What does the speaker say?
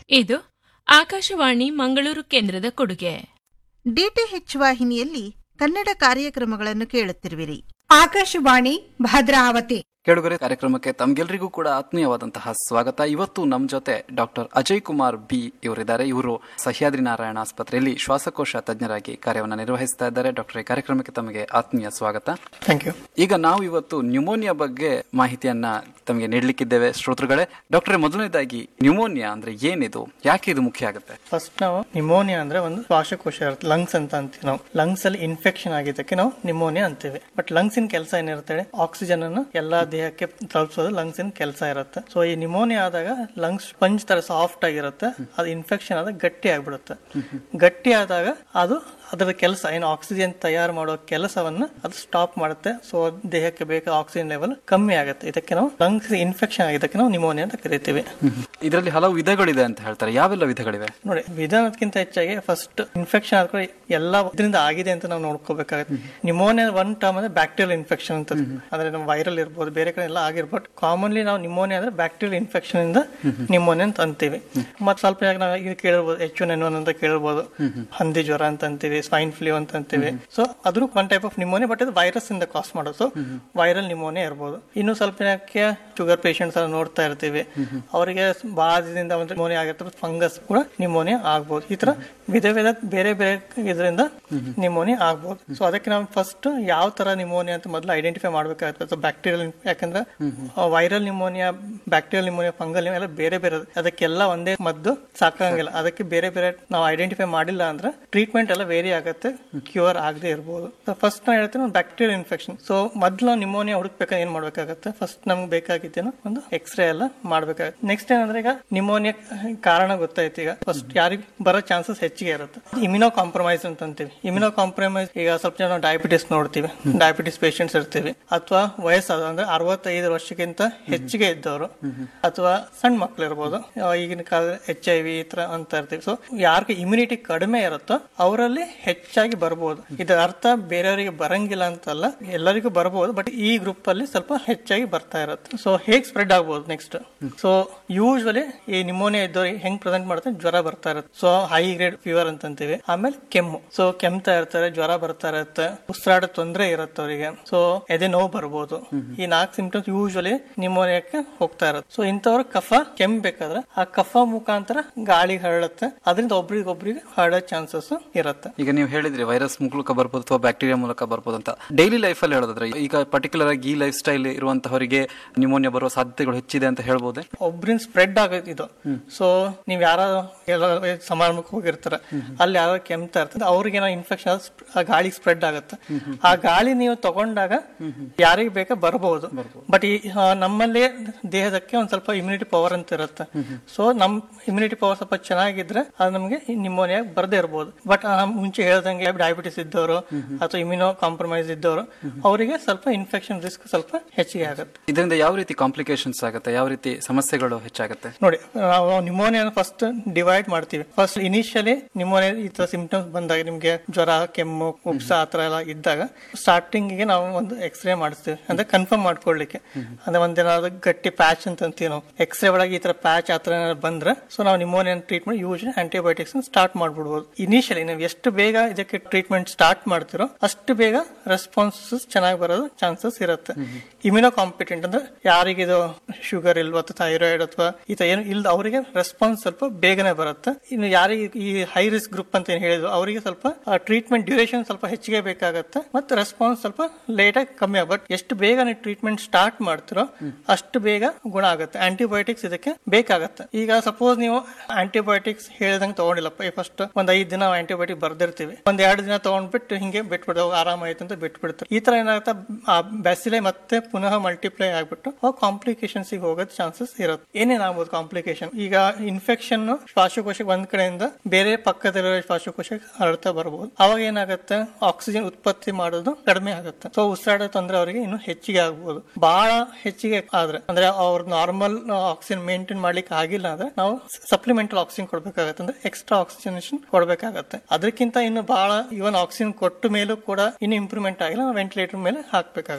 ಇದು ಆಕಾಶವಾಣಿ ಮಂಗಳೂರು ಕೇಂದ್ರದ ಕೊಡುಗೆ ಡಿಟಿಎಚ್ ವಾಹಿನಿಯಲ್ಲಿ ಕನ್ನಡ ಕಾರ್ಯಕ್ರಮಗಳನ್ನು ಕೇಳುತ್ತಿರುವಿರಿ ಆಕಾಶವಾಣಿ ಭದ್ರಾವತಿ ಕೇಳುಗರೆ ಕಾರ್ಯಕ್ರಮಕ್ಕೆ ತಮ್ಗೆಲ್ರಿಗೂ ಕೂಡ ಆತ್ಮೀಯವಾದಂತಹ ಸ್ವಾಗತ ಇವತ್ತು ನಮ್ಮ ಜೊತೆ ಡಾಕ್ಟರ್ ಅಜಯ್ ಕುಮಾರ್ ಬಿ ಇವರಿದ್ದಾರೆ ಇವರು ಸಹ್ಯಾದ್ರಿ ನಾರಾಯಣ ಆಸ್ಪತ್ರೆಯಲ್ಲಿ ಶ್ವಾಸಕೋಶ ತಜ್ಞರಾಗಿ ಕಾರ್ಯವನ್ನು ನಿರ್ವಹಿಸ್ತಾ ಇದ್ದಾರೆ ಡಾಕ್ಟರ್ ಈ ಕಾರ್ಯಕ್ರಮಕ್ಕೆ ತಮಗೆ ಆತ್ಮೀಯ ಸ್ವಾಗತ ಥ್ಯಾಂಕ್ ಯು ಈಗ ನಾವು ಇವತ್ತು ನ್ಯೂಮೋನಿಯಾ ಬಗ್ಗೆ ಮಾಹಿತಿಯನ್ನ ತಮಗೆ ನೀಡಲಿಕ್ಕಿದ್ದೇವೆ ಶ್ರೋತೃಗಳೇ ಡಾಕ್ಟರ್ ಮೊದಲನೇದಾಗಿ ನ್ಯೂಮೋನಿಯಾ ಅಂದ್ರೆ ಏನಿದು ಯಾಕೆ ಇದು ಮುಖ್ಯ ಆಗುತ್ತೆ ಫಸ್ಟ್ ನಾವು ನಿಮೋನಿಯಾ ಅಂದ್ರೆ ಒಂದು ಶ್ವಾಸಕೋಶ ಇರುತ್ತೆ ಲಂಗ್ಸ್ ಅಂತ ಅಂತೀವಿ ನಾವು ಲಂಗ್ಸ್ ಅಲ್ಲಿ ಇನ್ಫೆಕ್ಷನ್ ಆಗಿದ್ದಕ್ಕೆ ನಾವು ನಿಮೋನಿಯಾ ಅಂತೀವಿ ಬಟ್ ಲಂಗ್ಸ್ ಇನ್ ಕೆಲಸ ಏನಿರುತ್ತೆ ಆಕ್ಸಿಜನ್ ಅನ್ನು ಎಲ್ಲಾ ದೇಹಕ್ಕೆ ತಲುಪಿಸೋದು ಲಂಗ್ಸ್ ಇನ್ ಕೆಲಸ ಇರುತ್ತೆ ಸೊ ಈ ನಿಮೋನಿಯಾ ಆದಾಗ ಲಂಗ್ಸ್ ಸ್ಪಂಜ್ ತರ ಸಾಫ್ಟ್ ಆಗಿರುತ್ತೆ ಅದು ಇನ್ಫೆಕ್ಷನ್ ಆದಾಗ ಗಟ್ಟಿ ಆಗ್ಬಿಡುತ್ತೆ ಗಟ್ಟಿ ಆದಾಗ ಅದು ಅದರ ಕೆಲಸ ಏನು ಆಕ್ಸಿಜನ್ ತಯಾರು ಮಾಡೋ ಕೆಲಸವನ್ನ ಅದು ಸ್ಟಾಪ್ ಮಾಡುತ್ತೆ ಸೊ ದೇಹಕ್ಕೆ ಬೇಕಾದ ಆಕ್ಸಿಜನ್ ಲೆವೆಲ್ ಕಮ್ಮಿ ಆಗುತ್ತೆ ಇದಕ್ಕೆ ನಾವು ಲಂಗ್ಸ್ ಇನ್ಫೆಕ್ಷನ್ ಆಗಿದ್ದಕ್ಕೆ ನಾವು ನಿಮೋನಿಯಾ ಅಂತ ಕರಿತೀವಿ ಇದರಲ್ಲಿ ಹಲವು ವಿಧಗಳಿದೆ ಅಂತ ಹೇಳ್ತಾರೆ ಯಾವೆಲ್ಲ ವಿಧಗಳಿವೆ ನೋಡಿ ವಿಧಾನಕ್ಕಿಂತ ಹೆಚ್ಚಾಗಿ ಫಸ್ಟ್ ಇನ್ಫೆಕ್ಷನ್ ಆದ್ರೆ ಎಲ್ಲ ಇದರಿಂದ ಆಗಿದೆ ಅಂತ ನಾವು ನೋಡ್ಕೋಬೇಕಾಗುತ್ತೆ ನಿಮೋನಿಯಾ ಒನ್ ಟರ್ಮ್ ಅಂದ್ರೆ ಬ್ಯಾಕ್ಟೀರಿಯಲ್ ಇನ್ಫೆಕ್ಷನ್ ಅಂತ ಅಂದ್ರೆ ನಮ್ಮ ವೈರಲ್ ಇರ್ಬೋದು ಬೇರೆ ಕಡೆ ಎಲ್ಲ ಆಗಿರ್ಬೋದು ಕಾಮನ್ಲಿ ನಾವು ನಿಮೋನಿಯಾ ಅಂದ್ರೆ ಬ್ಯಾಕ್ಟೀರಿಯಲ್ ಇನ್ಫೆಕ್ಷನ್ ಇಂದ ನಿಮೋನಿಯಾ ಅಂತ ಅಂತೀವಿ ಮತ್ತೆ ಸ್ವಲ್ಪ ಯಾಕೆ ನಾವು ಇದು ಕೇಳಿರ್ಬೋದು ಎಚ್ ಒನ್ ಎನ್ ಒನ್ ಅಂತ ಕೇಳಿರ್ಬೋದು ಹಂದಿ ಜ್ವರ ಅಂತ ಅಂತೀವಿ ಸ್ವೈನ್ ಫ್ಲೂ ಅಂತ ಅಂತೀವಿ ಸೊ ಅದ್ರೂ one type of pneumonia but ಇದು ವೈರಸ್ ಇಂದ ಕಾಸ್ ಮಾಡೋದು ವೈರಲ್ ನಿಮೋನಿಯಾ ಇರ್ಬೋದು ಇನ್ನು ಸ್ವಲ್ಪ ಜನಕ್ಕೆ ಶುಗರ್ ಪೇಷಂಟ್ಸ್ ಎಲ್ಲ ನೋಡ್ತಾ ಇರ್ತೀವಿ ಅವರಿಗೆ ಬಾಧದಿಂದ ಒಂದು ನಿಮೋನಿಯಾ ಆಗಿರ್ತದೆ ಫಂಗಸ್ ಕೂಡ ನಿಮೋನಿಯಾ ಆಗ್ಬೋದು ಈ ತರ ವಿಧ ವಿಧ ಬೇರೆ ಬೇರೆ ಇದರಿಂದ ನಿಮೋನಿಯಾ ಆಗ್ಬೋದು ಸೊ ಅದಕ್ಕೆ ನಾವು ಫಸ್ಟ್ ಯಾವ ತರ ನಿಮೋನಿಯಾ ಅಂತ ಮೊದಲು ಐಡೆಂಟಿಫೈ ಮಾಡ್ಬೇಕಾಗುತ್ತೆ ಸೊ ಬ್ಯಾಕ್ಟೀರಿಯಲ್ ಯಾಕಂದ್ರೆ viral pneumonia bacterial pneumonia fungal ಎಲ್ಲ ಬೇರೆ ಬೇರೆ ಅದಕ್ಕೆಲ್ಲ ಒಂದೇ ಮದ್ದು ಸಾಕಾಗಂಗಿಲ್ಲ ಅದಕ್ಕೆ ಬೇರೆ ಬೇರೆ ನಾವು ಐಡೆಂಟಿಫೈ ಮಾಡಿಲ್ಲ ಅಂದ್ರೆ ಟ್ರೀಟ್ಮೆಂಟ್ ಎಲ್ಲ ವೇರಿ ಆಗುತ್ತೆ ಕ್ಯೂರ್ ಆಗದೆ ಇರ್ಬೋದು ಫಸ್ಟ್ ನಾ ಹೇಳ್ತೀನಿ ಬ್ಯಾಕ್ಟೀರಿಯಲ್ ಇನ್ಫೆಕ್ಷನ್ ಸೊ ಮೊದಲು ನಾವು ನಿಮೋನಿಯಾ ಹುಡುಕ್ಬೇಕಾದ್ರೆ ಏನ್ ಮಾಡ್ಬೇಕಾಗತ್ತೆ ಫಸ್ಟ್ ನಮ್ಗೆ ಬೇಕಾಗಿದ್ದೇನು ಒಂದು ಎಕ್ಸ್ರೇ ಎಲ್ಲ ಮಾಡ್ಬೇಕಾಗುತ್ತೆ ನೆಕ್ಸ್ಟ್ ಏನಂದ್ರೆ ಈಗ ನಿಮೋನಿಯಾ ಕಾರಣ ಗೊತ್ತಾಯ್ತು ಈಗ ಫಸ್ಟ್ ಯಾರಿಗೆ ಬರೋ ಚಾನ್ಸಸ್ ಹೆಚ್ಚಿಗೆ ಇರುತ್ತೆ ಇಮ್ಯುನೋ ಕಾಂಪ್ರಮೈಸ್ ಅಂತ ಅಂತೀವಿ ಇಮ್ಯುನೋ ಕಾಂಪ್ರಮೈಸ್ ಈಗ ಸ್ವಲ್ಪ ಜನ ಡಯಾಬಿಟಿಸ್ ನೋಡ್ತೀವಿ ಡಯಾಬಿಟಿಸ್ ಪೇಷಂಟ್ಸ್ ಇರ್ತೀವಿ ಅಥವಾ ವಯಸ್ಸಾದ ಅಂದ್ರೆ ಅರವತ್ತೈದು ವರ್ಷಕ್ಕಿಂತ ಹೆಚ್ಚಿಗೆ ಇದ್ದವರು ಅಥವಾ ಸಣ್ಣ ಮಕ್ಳು ಇರ್ಬೋದು ಆ, ಈಗಿನ ಕಾಲ ಎಚ್ ಐ ವಿ ಈ ತರ ಅಂತ ಇರ್ತೀವಿ ಸೊ ಯಾರಿಗೆ ಇಮ್ಯುನಿಟಿ ಕಡಿಮೆ ಇರುತ್ತೋ ಅವರಲ್ಲಿ ಹೆಚ್ಚಾಗಿ ಬರ್ಬೋದು ಇದರ ಅರ್ಥ ಬೇರೆಯವರಿಗೆ ಬರಂಗಿಲ್ಲ ಅಂತಲ್ಲ ಎಲ್ಲರಿಗೂ ಬರ್ಬೋದು ಬಟ್ ಈ ಗ್ರೂಪ್ ಅಲ್ಲಿ ಸ್ವಲ್ಪ ಹೆಚ್ಚಾಗಿ ಬರ್ತಾ ಇರುತ್ತೆ ಸೊ ಹೇಗ್ ಸ್ಪ್ರೆಡ್ ಆಗ್ಬೋದು ನೆಕ್ಸ್ಟ್ ಸೊ ಯೂಶ್ವಲಿ ಈ ನಿಮೋನಿಯಾ ಇದ್ದವ್ರಿಗೆ ಹೆಂಗ್ ಪ್ರೆಸೆಂಟ್ ಮಾಡುತ್ತೆ ಜ್ವರ ಬರ್ತಾ ಇರುತ್ತೆ ಸೊ ಹೈ ಗ್ರೇಡ್ ಫೀವರ್ ಅಂತ ಅಂತೀವಿ ಆಮೇಲೆ ಕೆಮ್ಮು ಸೊ ಕೆಮ್ತಾ ಇರ್ತಾರೆ ಜ್ವರ ಬರ್ತಾ ಇರುತ್ತೆ ಉಸಿರಾಡ ತೊಂದರೆ ಇರುತ್ತೆ ಅವರಿಗೆ ಸೊ ಎದೆ ನೋವು ಬರ್ಬೋದು ಈ ನಾಲ್ಕು ಸಿಂಪ್ಟಮ್ಸ್ ಯೂಶ್ವಲಿ ನಿಮೋನಿಯಾಕ್ಕೆ ಹೋಗ್ತಾ ಇರುತ್ತೆ ಸೊ ಇಂಥವ್ರ ಕಫ ಕೆಮ್ಮಬೇಕಾದ್ರೆ ಆ ಕಫ ಮುಖಾಂತರ ಗಾಳಿ ಹರಡುತ್ತೆ ಅದರಿಂದ ಒಬ್ರಿಗೆ ಒಬ್ರಿಗೆ ಹರಡೋ ಚಾನ್ಸಸ್ ಇರುತ್ತೆ ಈಗ ನೀವು ಹೇಳಿದ್ರಿ ವೈರಸ್ ಮೂಲಕ ಬರ್ಬೋದು ಅಥವಾ ಬ್ಯಾಕ್ಟೀರಿಯಾ ಮೂಲಕ ಬರ್ಬೋದು ಅಂತ ಡೈಲಿ ಲೈಫ್ ಅಲ್ಲಿ ಹೇಳೋದಾದ್ರೆ ಈಗ ಪರ್ಟಿಕ್ಯುಲರ್ ಆಗಿ ಈ ಲೈಫ್ ಸ್ಟೈಲ್ ಇರುವಂತವರಿಗೆ ನ್ಯೂಮೋನಿಯಾ ಬರುವ ಸಾಧ್ಯತೆಗಳು ಹೆಚ್ಚಿದೆ ಅಂತ ಹೇಳ್ಬೋದೇ ಒಬ್ರಿಂದ ಸ್ಪ್ರೆಡ್ ಆಗೋದು ಇದು ಸೊ ನೀವ್ ಯಾರ ಎಲ್ಲ ಸಮಾರಂಭಕ್ಕೆ ಹೋಗಿರ್ತಾರ ಅಲ್ಲಿ ಯಾರೋ ಕೆಮ್ತಾ ಇರ್ತದೆ ಅವ್ರಿಗೆ ಏನೋ ಇನ್ಫೆಕ್ಷನ್ ಆ ಗಾಳಿ ಸ್ಪ್ರೆಡ್ ಆಗುತ್ತೆ ಆ ಗಾಳಿ ನೀವು ತಗೊಂಡಾಗ ಯಾರಿಗೆ ಬೇಕಾ ಬರಬಹುದು ಬಟ್ ಈ ಆ, ನಮ್ಮಲ್ಲಿ ದೇಹದಕ್ಕೆ ಒಂದ್ ಸ್ವಲ್ಪ ಇಮ್ಯುನಿಟಿ ಪವರ್ ಅಂತ ಇರುತ್ತೆ ಸೊ ನಮ್ ಇಮ್ಯುನಿಟಿ ಪವರ್ ಸ್ವಲ್ಪ ಚೆನ್ನಾಗಿದ್ರೆ ಅದು ನಮಗೆ ನಿಮೋನಿಯಾ ಬರದೇ ಇರಬಹುದು ಬಟ್ ಮುಂಚೆ ಹೇಳ್ದಂಗೆ ಡಯಾಬಿಟಿಸ್ ಇದ್ದವರು ಅಥವಾ ಇಮ್ಯುನೋ ಕಾಂಪ್ರಮೈಸ್ ಇದ್ದವರು ಅವರಿಗೆ ಸ್ವಲ್ಪ ಇನ್ಫೆಕ್ಷನ್ ರಿಸ್ಕ್ ಸ್ವಲ್ಪ ಹೆಚ್ಚಿಗೆ ಆಗುತ್ತೆ ಇದರಿಂದ ಯಾವ ರೀತಿ ಕಾಂಪ್ಲಿಕೇಶನ್ಸ್ ಆಗುತ್ತೆ ಯಾವ ರೀತಿ ಸಮಸ್ಯೆಗಳು ಹೆಚ್ಚಾಗುತ್ತೆ ನೋಡಿ ನಾವು ನಿಮೋನಿಯಾ ಫಸ್ಟ್ ಡಿವೈಡ್ ಮಾಡ್ತೀವಿ ಫಸ್ಟ್ ಇನಿಷಿಯಲಿ ನಿಮೋನಿಯಾ ಈ ತರ ಸಿಂಪ್ಟಮ್ಸ್ ಬಂದಾಗ ನಿಮ್ಗೆ ಜ್ವರ ಕೆಮ್ಮು ಉಪ್ಸ ಆತರ ಎಲ್ಲ ಇದ್ದಾಗ ಸ್ಟಾರ್ಟಿಂಗ್ ಗೆ ನಾವು ಒಂದು ಎಕ್ಸ್ರೇ ಮಾಡಿಸ್ತೀವಿ ಅಂದ್ರೆ ಕನ್ಫರ್ಮ್ ಮಾಡ್ಕೊಳ್ಳಿಕ್ಕೆ ಅಂದ್ರೆ ಒಂದೇನಾದ್ರು ಗಟ್ಟಿ ಪ್ಯಾಚ್ ಅಂತ ಅಂತೀವಿ ನಾವು ಎಕ್ಸ್ರೇ ಒಳಗೆ ಈ ತರ ಪ್ಯಾಚ್ ಆತರ ಏನಾದ್ರು ಬಂದ್ರೆ ಸೊ ನಾವು pneumonia treatment usually antibiotics start ಮಾಡ್ಬಿಡ್ಬೋದು ಇನಿಷಿಯಲಿ ನೀವು ಎಷ್ಟು ಬೇಗ ಇದಕ್ಕೆ ಟ್ರೀಟ್ಮೆಂಟ್ ಸ್ಟಾರ್ಟ್ ಮಾಡ್ತಿರೋ ಅಷ್ಟು ಬೇಗ ರೆಸ್ಪಾನ್ಸಸ್ ಚೆನ್ನಾಗಿ ಬರೋದು ಚಾನ್ಸಸ್ ಇರುತ್ತೆ ಇಮ್ಯುನೋ ಕಾಂಪಿಟೆಂಟ್ ಅಂದ್ರೆ ಯಾರಿಗಿದು ಶುಗರ್ ಇಲ್ವಾ ಅಥವಾ ಥೈರಾಯ್ಡ್ ಅಥವಾ ಈ ತರ ಏನು ಇಲ್ದ ಅವರಿಗೆ ರೆಸ್ಪಾನ್ಸ್ ಸ್ವಲ್ಪ ಬೇಗನೆ ಬರುತ್ತೆ ಇನ್ನು ಯಾರಿಗೆ ಈ ಹೈ ರಿಸ್ಕ್ ಗ್ರೂಪ್ ಅಂತ ಏನ್ ಹೇಳಿದ್ರು ಅವರಿಗೆ ಸ್ವಲ್ಪ ಟ್ರೀಟ್ಮೆಂಟ್ ಡ್ಯೂರೇಷನ್ ಸ್ವಲ್ಪ ಹೆಚ್ಚಿಗೆ ಬೇಕಾಗುತ್ತೆ ಮತ್ತೆ ರೆಸ್ಪಾನ್ಸ್ ಸ್ವಲ್ಪ ಲೇಟ್ ಆಗಿ ಕಮ್ಮಿ ಆಗ ಬಟ್ ಎಷ್ಟು ಬೇಗ ನೀವು ಟ್ರೀಟ್ಮೆಂಟ್ ಸ್ಟಾರ್ಟ್ ಮಾಡ್ತಿರೋ ಅಷ್ಟು ಬೇಗ ಗುಣ ಆಗುತ್ತೆ ಆಂಟಿಬಯೋಟಿಕ್ಸ್ ಇದಕ್ಕೆ ಬೇಕಾಗತ್ತೆ ಈಗ ಸಪೋಸ್ ನೀವು ಆಂಟಿಬಯೋಟಿಕ್ಸ್ ಹೇಳಿದಂಗೆ ತಗೊಂಡಿಲ್ಲಪ್ಪ ಫಸ್ಟ್ ಒಂದ್ ಐದ್ ದಿನ ಆಂಟಿಬಯೋಟಿಕ್ ಬರ್ದಿರ್ತೀವಿ ಒಂದ್ ಎರಡು ದಿನ ತಗೊಂಡ್ಬಿಟ್ಟು ಹಿಂಗೆ ಬಿಟ್ಬಿಡ್ದು ಆರಾಮಾಯ್ತು ಅಂತ ಬಿಟ್ಬಿಡ್ತಾರೆ ಈ ತರ ಏನಾಗುತ್ತೆ ಆ ಬ್ಯಾಸಿಲೆ ಮತ್ತೆ ಪುನಃ ಮಲ್ಟಿಪ್ಲೈ ಆಗ್ಬಿಟ್ಟು ಕಾಂಪ್ಲಿಕೇಶನ್ಸ್ ಹೋಗೋದ್ ಚಾನ್ಸಸ್ ಇರುತ್ತೆ ಏನೇನಾಗ್ಬೋದು ಕಾಂಪ್ಲಿಕೇಶನ್ ಈಗ ಇನ್ಫೆಕ್ಷನ್ ಶ್ವಾಸಕೋಶಕ್ಕೆ ಒಂದ್ ಕಡೆಯಿಂದ ಬೇರೆ ಪಕ್ಕದಲ್ಲಿರೋ ಶ್ವಾಸಕೋಶಕ್ಕೆ ಹರಡ್ತಾ ಬರಬಹುದು ಅವಾಗ ಏನಾಗುತ್ತೆ ಆಕ್ಸಿಜನ್ ಉತ್ಪತ್ತಿ ಮಾಡೋದು ಕಡಿಮೆ ಆಗುತ್ತೆ ಸೊ ಉಸಿರಾಡೋ ತೊಂದರೆ ಅವರಿಗೆ ಇನ್ನು ಹೆಚ್ಚಿಗೆ ಆಗ್ಬಹುದು ಬಹಳ ಹೆಚ್ಚಿಗೆ ಆದ್ರೆ ಅಂದ್ರೆ ಅವ್ರ ನಾರ್ಮಲ್ ಆಕ್ಸಿಜನ್ ಮೇಂಟೈನ್ ಮಾಡ್ಲಿಕ್ಕೆ ಆಗಿಲ್ಲ ಅಂದ್ರೆ ನಾವು ಸಪ್ಲಿಮೆಂಟಲ್ ಆಕ್ಸಿಜನ್ ಕೊಡ್ಬೇಕಾಗತ್ತೆ ಅಂದ್ರೆ ಎಕ್ಸ್ಟ್ರಾ ಆಕ್ಸಿಜನೇಷನ್ ಕೊಡ್ಬೇಕಾಗತ್ತೆ ಅದಕ್ಕಿಂತ ಇನ್ನು ಬಹಳ ಇವನ್ ಆಕ್ಸಿಜನ್ ಕೊಟ್ಟ ಮೇಲೂ ಕೂಡ ಇನ್ನು ಇಂಪ್ರೂವ್ಮೆಂಟ್ ಆಗಿಲ್ಲ ವೆಂಟಿಲೇಟರ್ ಮೇಲೆ ಹಾಕ್ಬೇಕಾಗತ್ತೆ